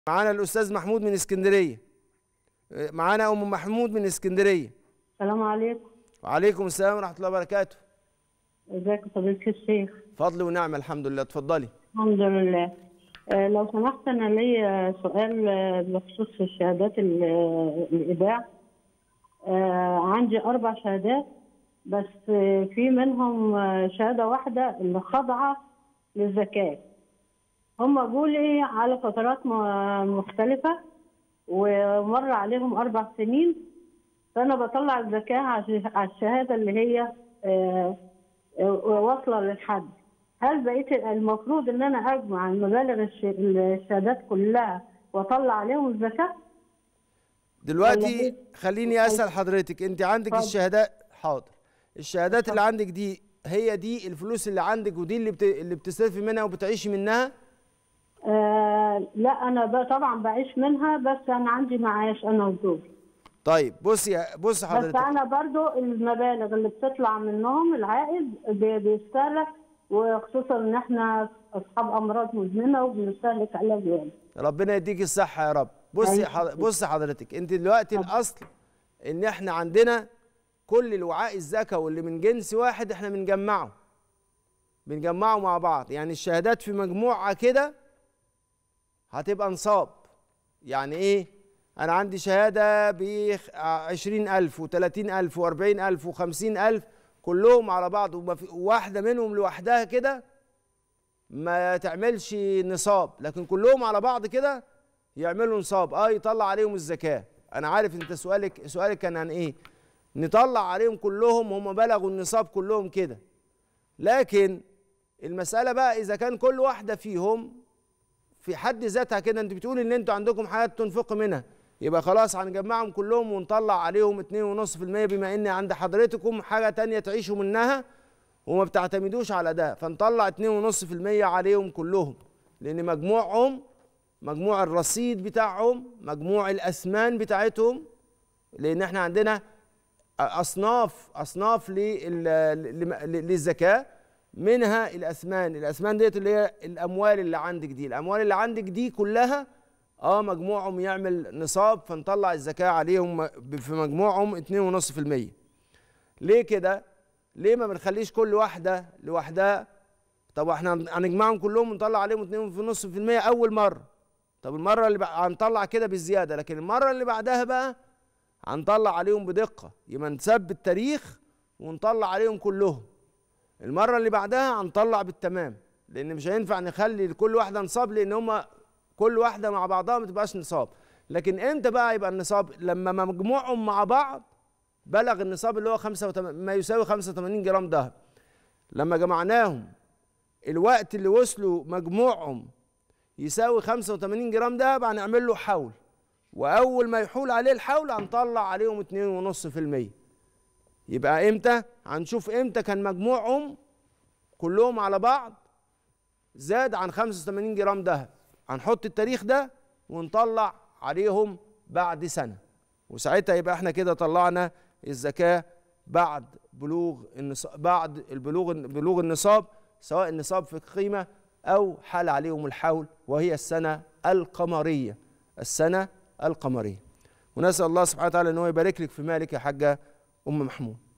معانا الاستاذ محمود من اسكندريه معانا ام محمود من اسكندريه السلام عليكم وعليكم السلام ورحمه الله وبركاته ازيك يا فضيلة الشيخ فضل ونعمه الحمد لله اتفضلي الحمد لله آه، لو سمحت انا ليا سؤال آه، بخصوص الشهادات ال- آه، الايداع آه، عندي اربع شهادات بس آه، في منهم آه، شهاده واحده اللي خاضعه للزكاه هم قالوا لي على فترات م- مختلفه ومر عليهم اربع سنين فانا بطلع الزكاه على على الشهاده اللي هي آه، آه، واصله للحد هل بقيت المفروض ان انا اجمع المبالغ الش- الشهادات كلها واطلع عليهم الزكاه؟ دلوقتي ولا خليني اسال حضرتك انت عندك اتفضل. الشهادات حاضر الشهادات اللي عندك دي هي دي الفلوس اللي عندك ودي اللي بت... اللي بتصرفي منها وبتعيشي منها آه لا انا ب- طبعا بعيش منها بس انا عندي معاش انا وزوجي طيب بصي يا- بص بس حضرتك انا برضو المبالغ اللي بتطلع منهم العائد بي- بيستهلك وخصوصا ان احنا اصحاب امراض مزمنه وبنستهلك علاج يعني ربنا يديك الصحة يا رب بصي أيوة. حض... بصي حضرتك انت دلوقتي الاصل ان احنا عندنا كل الوعاء الزكاة واللي من جنس واحد احنا بنجمعه بنجمعه مع بعض يعني الشهادات في مجموعة كده هتبقى نصاب يعني ايه انا عندي شهادة ب عشرين الف وتلاتين الف واربعين الف وخمسين الف كلهم على بعض وما في- واحدة منهم لوحدها كده ما تعملش نصاب لكن كلهم على بعض كده يعملوا نصاب اه يطلع عليهم الزكاة انا عارف انت سؤالك سؤالك كان عن ايه نطلع عليهم كلهم هم بلغوا النصاب كلهم كده لكن المسألة بقى اذا كان كل واحدة فيهم في حد ذاتها كده انت بتقول ان انتوا عندكم حاجات تنفقوا منها يبقى خلاص هنجمعهم كلهم ونطلع عليهم 2.5% بما ان عند حضرتكم حاجة تانية تعيشوا منها وما بتعتمدوش على ده فنطلع 2.5% عليهم كلهم لان مجموعهم مجموع الرصيد بتاعهم مجموع الاسمان بتاعتهم لان احنا عندنا اصناف اصناف لل- لل- للزكاه منها الاثمان الاثمان ديت اللي هي الاموال اللي عندك دي الاموال اللي عندك دي كلها اه مجموعهم يعمل نصاب فنطلع الزكاه عليهم في مجموعهم 2.5% ليه كده ليه ما بنخليش كل واحده لوحدها طب احنا هنجمعهم كلهم ونطلع عليهم 2.5% اول مره طب المره اللي بقى هنطلع كده بالزياده لكن المره اللي بعدها بقى هنطلع عليهم بدقه يبقى نثبت تاريخ ونطلع عليهم كلهم المره اللي بعدها هنطلع بالتمام لان مش هينفع نخلي لكل واحده نصاب لان هما كل واحده مع بعضها ما تبقاش نصاب لكن امتى بقى يبقى النصاب لما مجموعهم مع بعض بلغ النصاب اللي هو 85 ما يساوي 85 جرام دهب لما جمعناهم الوقت اللي وصلوا مجموعهم يساوي 85 جرام دهب هنعمل له حول واول ما يحول عليه الحول هنطلع عليهم 2.5% يبقى امتى هنشوف امتى كان مجموعهم كلهم على بعض زاد عن 85 جرام دهب هنحط التاريخ ده ونطلع عليهم بعد سنه وساعتها يبقى احنا كده طلعنا الزكاه بعد بلوغ النصاب بعد البلوغ بلوغ النصاب سواء النصاب في القيمه او حال عليهم الحول وهي السنه القمريه السنه القمريه ونسال الله سبحانه وتعالى ان هو يبارك لك في مالك يا حاجه ام محمود